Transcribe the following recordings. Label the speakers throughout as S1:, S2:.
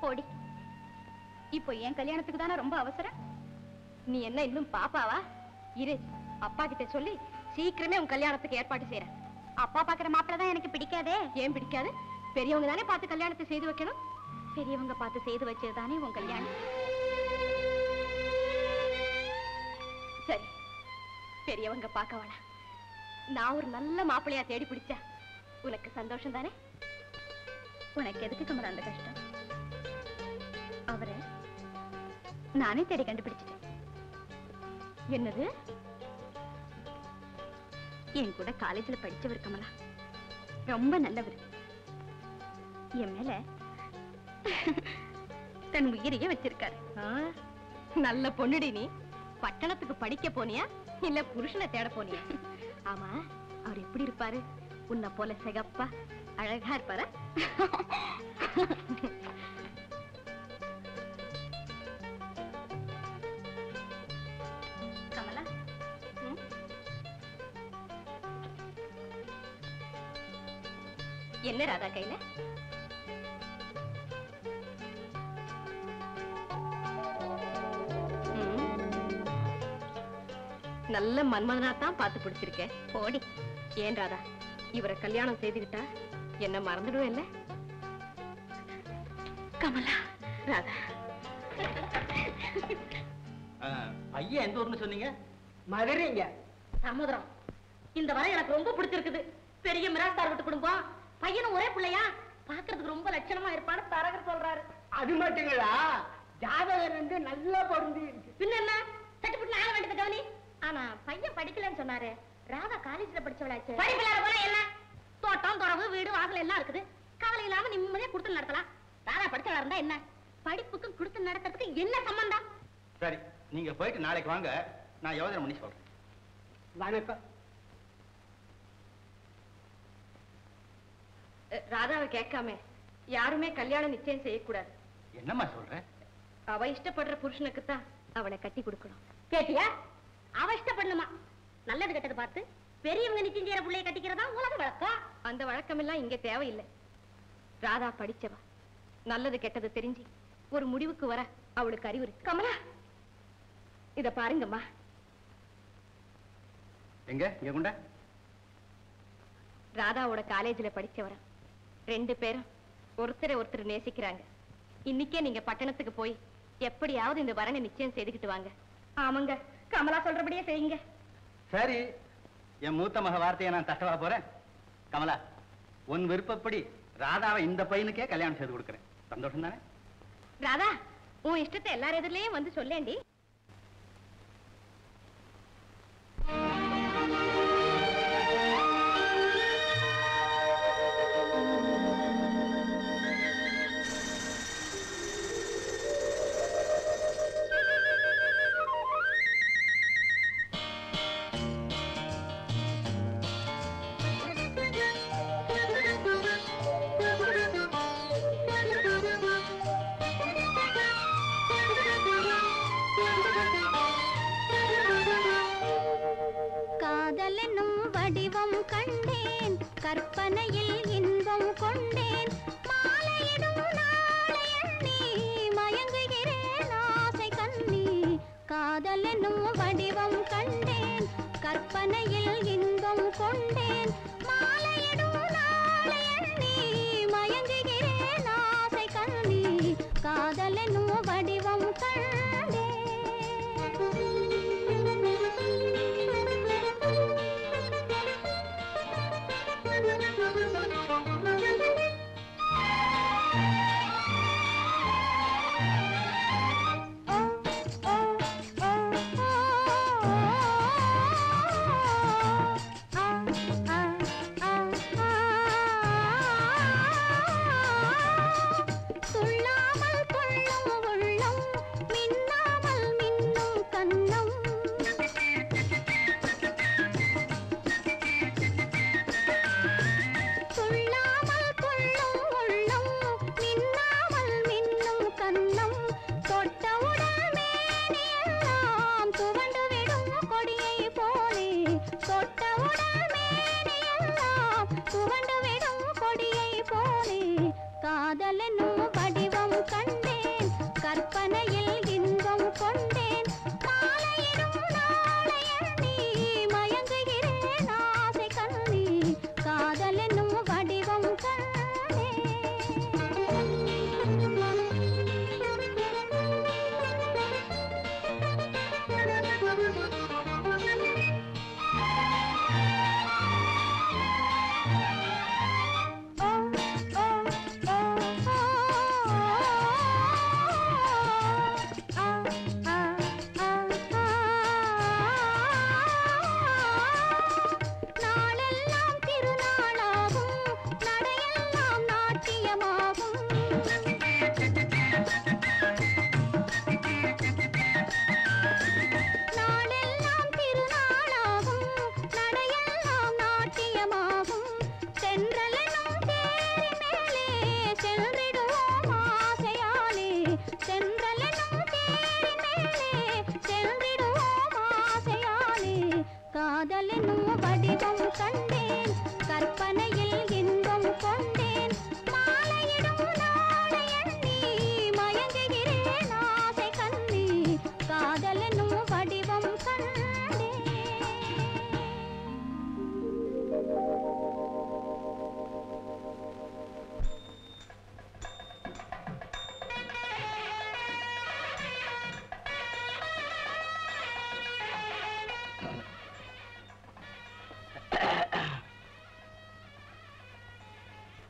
S1: போடி இப்போ என் கல்யாணத்துக்கு தானே ரொம்ப அவசரம்
S2: நீ என்ன இன்னும் பாப்பாவா இரு அப்பா கிட்ட சொல்லி சீக்கிரமே உன் கல்யாணத்துக்கு ஏற்பாடு செய்யறேன்
S1: அப்பா பாக்குற மாப்பிள்ள தான் எனக்கு பிடிக்காதே
S2: ஏன் பிடிக்காது பெரியவங்க தானே பார்த்து கல்யாணத்தை செய்து வைக்கணும்
S1: பெரியவங்க பார்த்து செய்து வச்சது தானே உன் கல்யாணம்
S2: சரி பெரியவங்க பார்க்க வேணாம் நான் ஒரு நல்ல மாப்பிள்ளையா தேடி பிடிச்சா உனக்கு சந்தோஷம் தானே
S1: உனக்கு எதுக்கு கமலா அந்த கஷ்டம் அவரை நானே தேடி கண்டுபிடிச்சிட்டேன்
S2: என்னது
S1: என் கூட காலேஜ்ல படிச்சவர் கமலா ரொம்ப நல்லவர் என் மேல தன் உயிரையே வச்சிருக்காரு
S2: ஆ, நல்ல பொண்ணுடி நீ பட்டணத்துக்கு படிக்க போனியா இல்ல புருஷனை தேட போனியா ஆமா அவர் எப்படி இருப்பாரு உன்னை போல சிகப்பா அழகா இருப்பாரா
S1: கமலா
S2: ம்? என்ன ராதா கையில ம். நல்ல மன்மதனா தான் பார்த்து பிடிச்சிருக்கேன்
S1: போடி
S2: ஏன் ராதா இவரை கல்யாணம் செய்துகிட்டா என்ன மறந்துடுவேன் இல்ல
S1: கமலா
S2: ராதா
S3: ஐயா எந்த ஊர்னு சொன்னீங்க
S4: மதுரைங்க
S2: சமுதிரம் இந்த வரை எனக்கு ரொம்ப பிடிச்சிருக்குது பெரிய மிராஸ்தார் வீட்டு குடும்பம் பையனும் ஒரே பிள்ளையா பாக்குறதுக்கு ரொம்ப லட்சணமா இருப்பான்னு தரகர் சொல்றாரு
S4: அது மட்டுங்களா ஜாதகர் வந்து நல்லா பொருந்தி இருக்கு
S2: பின்ன என்ன சட்டுப்பட்டு ஆக வேண்டியது கவனி ஆனா பையன் படிக்கலன்னு சொன்னாரு ராதா காலேஜ்ல படிச்சவளாச்சு படிக்கலாத போல என்ன தோட்டம் துறவு வீடு வாசல் எல்லாம் இருக்குது கவலை இல்லாம நிம்மதியா கொடுத்து நடத்தலாம் ராதா படிச்சவளா இருந்தா என்ன படிப்புக்கும் கொடுத்து நடத்துறதுக்கு என்ன சம்பந்தம்
S3: சரி நீங்க போயிட்டு நாளைக்கு வாங்க நான் யோசனை பண்ணி சொல்றேன்
S4: வணக்கம்
S2: ராதாவை கேட்காம யாருமே கல்யாணம் நிச்சயம் செய்யக்கூடாது
S3: என்னம்மா சொல்ற
S2: அவ இஷ்டப்படுற புருஷனுக்கு தான் அவளை கட்டி கொடுக்கணும்
S1: கேட்டியா அவ இஷ்டப்படணுமா நல்லது கெட்டது பார்த்து பெரியவங்க நிச்சயம் செய்யற பிள்ளைய கட்டிக்கிறதா உலக வழக்கம்
S2: அந்த வழக்கமெல்லாம் இங்க தேவையில்லை ராதா படிச்சவா நல்லது கெட்டது தெரிஞ்சு ஒரு முடிவுக்கு வர அவளுக்கு அறிவு இருக்கு கமலா இத பாருங்கம்மா
S3: எங்க இங்க கொண்ட
S2: ராதாவோட காலேஜ்ல படிச்சவரா ரெண்டு பேரும் ஒருத்தரை ஒருத்தர் நேசிக்கிறாங்க இன்னைக்கே நீங்க பட்டணத்துக்கு போய் எப்படியாவது இந்த வரனை நிச்சயம் செய்துக்கிட்டு வாங்க
S1: ஆமாங்க கமலா சொல்றபடியே செய்யுங்க
S3: சரி என் மூத்த மக வார்த்தையை நான் தட்டவா போறேன் கமலா உன் விருப்பப்படி ராதாவை இந்த பையனுக்கே கல்யாணம் செய்து கொடுக்குறேன் சந்தோஷம் தானே
S2: ராதா உன் இஷ்டத்தை எல்லார் எதிரிலையும் வந்து சொல்லேண்டி
S5: காதல் என்னும் வடிவம் கண்டேன் கற்பனையில் இன்பம் கொண்டேன் மாலையிடும் நாளை எண்ணி மயங்குகிறேன் ஆசை கண்ணி காதல் என்னும் வடிவம் கண்டேன் கற்பனையில் இன்பம் கொண்டேன் மாலையிடும் நாளை எண்ணி மயங்குகிறேன் ஆசை கண்ணி காதல் என்னும் வடிவம் கண்டேன் துள்ளாமல் கொள்ளும் உள்ளம் மின்னாமல் மின்னும் கண்ணம் துள்ளாமல் கொள்ளும் உள்ளம் மின்னாமல் மின்னும் கண்ணம் தொட்டவுடன் மேனியெல்லாம் துவண்டு விடும் கொடியை போலே தொட்டவுடன் மேனியெல்லாம் துவண்டு விடும் கொடியை போலே காதல் என்னும் வடிவம் கண்டு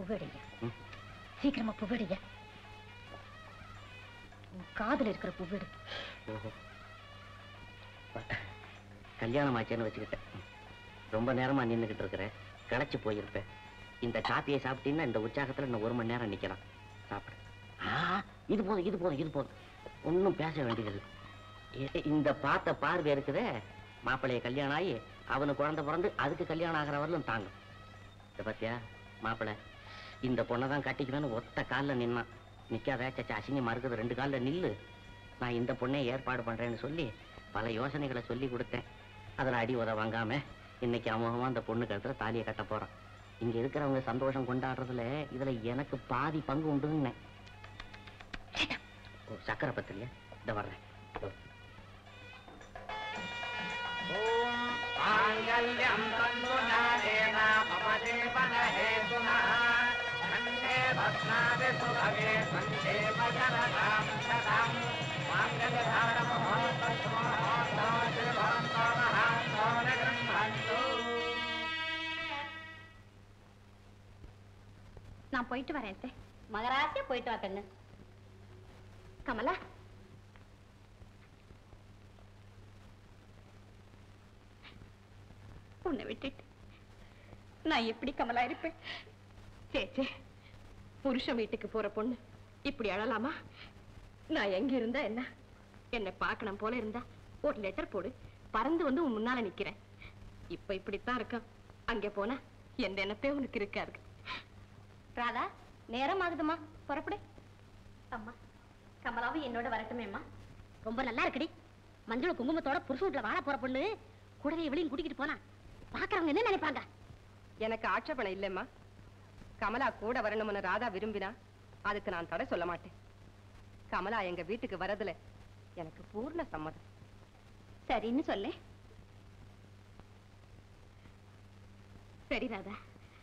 S2: புவேடுங்க சீக்கிரமா புவேடுங்க உன் காதுல இருக்கிற புவேடு
S6: ஓஹோ கல்யாணம் ஆச்சேன்னு வச்சுக்கிட்டேன் ரொம்ப நேரமா நின்றுகிட்டு இருக்கிறேன் களைச்சு போயிருப்பேன் இந்த காப்பியை சாப்பிட்டீங்கன்னா இந்த உற்சாகத்துல இன்னும் ஒரு மணி நேரம் நிக்கலாம் சாப்பிடு ஆ இது போதும் இது போதும் இது போதும் ஒன்றும் பேச வேண்டியதில்லை ஏ, இந்த பார்த்த பார்வை இருக்குதே மாப்பிள்ளைய கல்யாணம் ஆகி அவனுக்கு குழந்தை பிறந்து அதுக்கு கல்யாணம் ஆகிற வரலும் தாங்கும் இந்த பாத்தியா மாப்பிள்ளை இந்த பொண்ணை தான் கட்டிக்கணும்னு ஒத்த காலில் நின்னான் நிக்காத சச்சா அசிங்கமா இருக்குது ரெண்டு காலில் நில்லு நான் இந்த பொண்ணை ஏற்பாடு பண்றேன்னு சொல்லி பல யோசனைகளை சொல்லி கொடுத்தேன் அதில் அடி உத வாங்காம இன்னைக்கு அமோகமா அந்த பொண்ணு கழுத்துல தாலியை கட்ட போறான் இங்க இருக்கிறவங்க சந்தோஷம் கொண்டாடுறதுல இதுல எனக்கு பாதி பங்கு உண்டுன்னு ஓ சக்கரை பத்திரியா இந்த வர்றேன் இதோ.
S7: माङ्गल्यम् तन्नुजानेन मम जीवनहेतुनः कण्ठे भस्मादि सुभगे कण्ठे वचनताम् शतम्
S2: நான் போயிட்டு வரேன் அத்தை.
S1: மகராசியா போயிட்டு வா கண்ணு
S2: கமலா உன்னை விட்டுட்டு நான் எப்படி கமலா இருப்பேன் சே சே புருஷன் வீட்டுக்கு போற பொண்ணு இப்படி அழலாமா நான் எங்க இருந்தா என்ன என்னை பார்க்கணும் போல இருந்தா ஒரு லெட்டர் போடு பறந்து வந்து உன் முன்னால நிக்கிறேன் இப்ப இப்படித்தான் இருக்கான் அங்க போனா எந்த நினைப்பே உனக்கு இருக்காது
S1: ராதா நேரம் ஆகுதுமா புறப்படு அம்மா கமலாவும் என்னோட வரட்டுமேம்மா ரொம்ப நல்லா இருக்குடி மஞ்சள் குங்குமத்தோட புருஷ வீட்டுல வாழ போற பொண்ணு கூடவே இவளையும் கூட்டிக்கிட்டு போனா பாக்குறவங்க என்ன நினைப்பாங்க
S2: எனக்கு ஆட்சேபணம் இல்லைம்மா கமலா கூட வரணும்னு ராதா விரும்பினா அதுக்கு நான் தடை சொல்ல மாட்டேன் கமலா எங்க வீட்டுக்கு வரதுல எனக்கு பூர்ண சம்மதம்
S1: சரின்னு சொல்லு
S2: சரி ராதா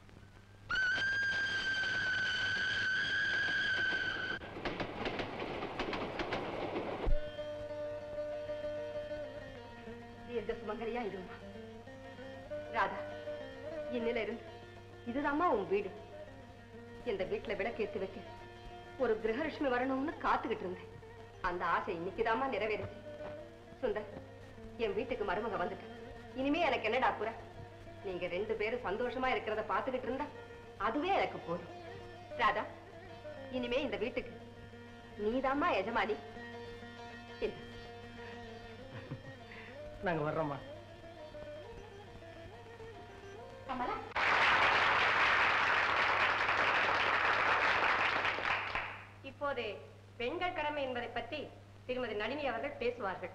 S2: தீர்க்க சுமங்கலியா இருமா ராதா இன்னில இருந்து இதுதாம்மா உன் வீடு இந்த வீட்டுல விளக்கேத்தி வைக்க ஒரு கிரகலட்சுமி வரணும்னு காத்துக்கிட்டு இருந்தேன் அந்த ஆசை இன்னைக்குதாம்மா நிறைவேறுச்சு சுந்தர் என் வீட்டுக்கு மருமக வந்துட்டேன் இனிமே எனக்கு என்னடா குறை நீங்க ரெண்டு பேரும் சந்தோஷமா இருக்கிறத பாத்துக்கிட்டு இருந்தா அதுவே எனக்கு போதும் ராதா இனிமே இந்த வீட்டுக்கு நீதாம்மா எஜமானி இல்ல
S4: நாங்க வர்றோம்மா
S2: கமலா இப்போது பெண்கள் கடமை என்பதை பற்றி திருமதி நளினி அவர்கள் பேசுவார்கள்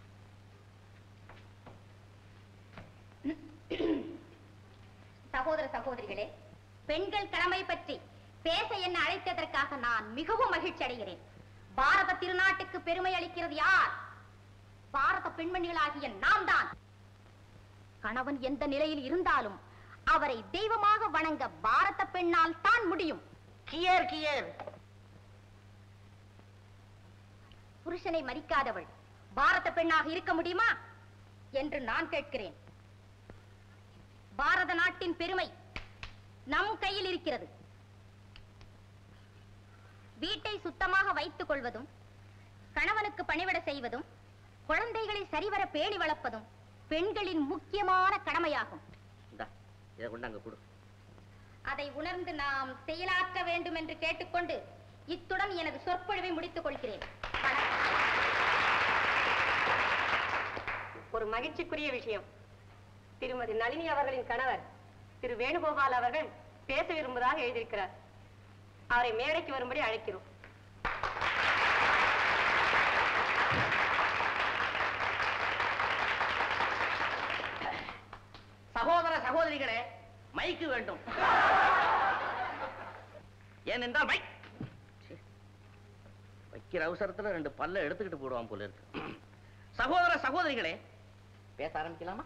S1: சகோதர சகோதரிகளே பெண்கள் கடமை பற்றி பேச என்ன அழைத்ததற்காக நான் மிகவும் மகிழ்ச்சி அடைகிறேன் பாரத திருநாட்டுக்கு பெருமை அளிக்கிறது யார் பாரத பெண்மணிகளாகிய நாம் தான் கணவன் எந்த நிலையில் இருந்தாலும் அவரை தெய்வமாக வணங்க பாரத பெண்ணால் தான் முடியும்
S6: கியர் கியர்
S1: புருஷனை மதிக்காதவள் பாரத பெண்ணாக இருக்க முடியுமா என்று நான் கேட்கிறேன் பாரத நாட்டின் பெருமை நம் கையில் இருக்கிறது வீட்டை சுத்தமாக வைத்துக் கொள்வதும் கணவனுக்கு பணிவிட செய்வதும் குழந்தைகளை சரிவர பேணி வளர்ப்பதும் பெண்களின் முக்கியமான கடமையாகும்
S6: இந்தா இதை கொண்டு அங்க கொடு
S1: அதை உணர்ந்து நாம் செயலாற்ற வேண்டும் என்று கேட்டுக்கொண்டு இத்துடன் எனது சொற்பொழிவை முடித்துக் கொள்கிறேன் வணக்கம்.
S2: ஒரு மகிழ்ச்சிக்குரிய விஷயம் திருமதி நளினி அவர்களின் கணவர் திரு வேணுகோபால் அவர்கள் பேச விரும்புவதாக எழுதியிருக்கிறார் அவரை மேடைக்கு வரும்படி அழைக்கிறோம்
S6: சகோதர சகோதரிகளே மைக்கு வேண்டும் ஏனென்றால் மைக் சீ. வைக்கிற அவசரத்துல ரெண்டு பல்ல எடுத்துக்கிட்டு போடுவான் போல இருக்கு சகோதர சகோதரிகளே பேச ஆரம்பிக்கலாமா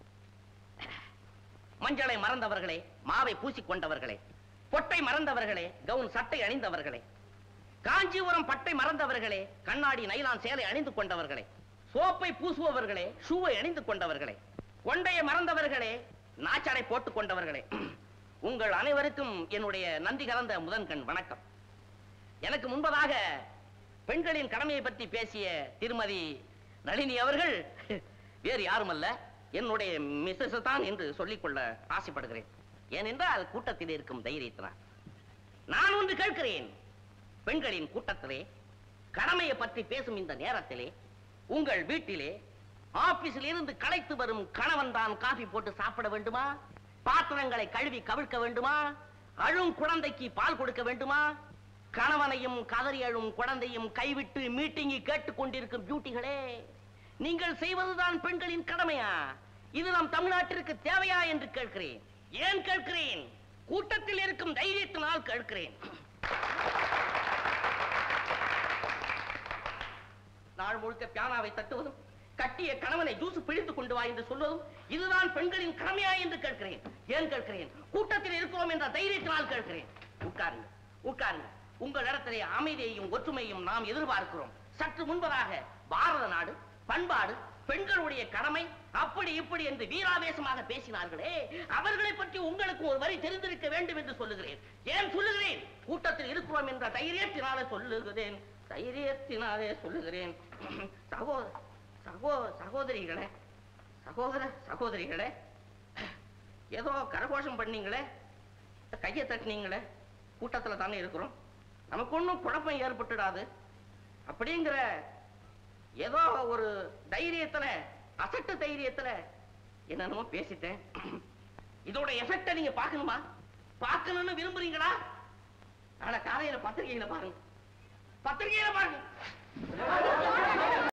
S6: மஞ்சளை மறந்தவர்களே மாவை பூசிக்கொண்டவர்களே பொட்டை மறந்தவர்களே கவுன் சட்டை அணிந்தவர்களே காஞ்சிபுரம் பட்டை மறந்தவர்களே கண்ணாடி நைலான் சேலை அணிந்து கொண்டவர்களே சோப்பை பூசுபவர்களே ஷூவை அணிந்து கொண்டவர்களே கொண்டையை மறந்தவர்களே நாச்சடை போட்டுக் கொண்டவர்களே உங்கள் அனைவருக்கும் என்னுடைய நன்றி கலந்த முதன்கண் வணக்கம் எனக்கு முன்பதாக பெண்களின் கடமையை பற்றி பேசிய திருமதி நளினி அவர்கள் வேறு யாருமல்ல என்னுடைய மிஸ்ஸஸ் தான் என்று சொல்லிக்கொள்ள ஆசைப்படுகிறேன் ஏனென்றால் கூட்டத்தில் இருக்கும் தைரியத்தினால் நான் ஒன்று கேட்கிறேன் பெண்களின் கூட்டத்திலே கடமையை பற்றி பேசும் இந்த நேரத்திலே உங்கள் வீட்டிலே ஆபீஸில் இருந்து களைத்து வரும் கணவன் தான் காபி போட்டு சாப்பிட வேண்டுமா பாத்திரங்களை கழுவி கவிழ்க்க வேண்டுமா அழும் குழந்தைக்கு பால் கொடுக்க வேண்டுமா கணவனையும் கதறி அழும் குழந்தையும் கைவிட்டு மீட்டிங்கி கேட்டுக் கொண்டிருக்கும் பியூட்டிகளே நீங்கள் செய்வதுதான் பெண்களின் கடமையா இது நம் தமிழ்நாட்டிற்கு தேவையா என்று கேட்கிறேன் ஏன் கேட்கிறேன் கூட்டத்தில் இருக்கும் தைரியத்தினால் கேட்கிறேன் நாள் முழுக்க பியானாவை தட்டுவதும் கட்டிய கணவனை ஜூசு பிழித்து கொண்டு வா என்று சொல்வதும் இதுதான் பெண்களின் கடமையா என்று கேட்கிறேன் ஏன் கேட்கிறேன் கூட்டத்தில் இருக்கிறோம் என்ற தைரியத்தினால் கேட்கிறேன் உட்காருங்க உட்காருங்க உங்கள் இடத்திலே அமைதியையும் ஒற்றுமையும் நாம் எதிர்பார்க்கிறோம் சற்று முன்பதாக பாரத நாடு பண்பாடு பெண்களுடைய கடமை அப்படி இப்படி என்று வீராவேசமாக பேசினார்களே அவர்களை பற்றி உங்களுக்கு ஒரு வரி தெரிந்திருக்க வேண்டும் என்று சொல்லுகிறேன் ஏன் சொல்லுகிறேன் கூட்டத்தில் இருக்கிறோம் என்ற தைரியத்தினாலே சொல்லுகிறேன் தைரியத்தினாலே சொல்லுகிறேன் சகோ சகோ சகோதரிகளே சகோதர சகோதரிகளே ஏதோ கரகோஷம் பண்ணீங்களே கையை தட்டினீங்களே கூட்டத்தில் தானே இருக்கிறோம் நமக்கு ஒன்றும் குழப்பம் ஏற்பட்டுடாது அப்படிங்கிற ஏதோ ஒரு தைரியத்துல அசட்டு தைரியத்துல என்னென்னமோ பேசிட்டேன் இதோட எஃபெக்ட நீங்க பார்க்கணுமா பார்க்கணும்னு விரும்புறீங்களா நாளை காலையில பத்திரிகையில பாருங்க பத்திரிகையில பாருங்க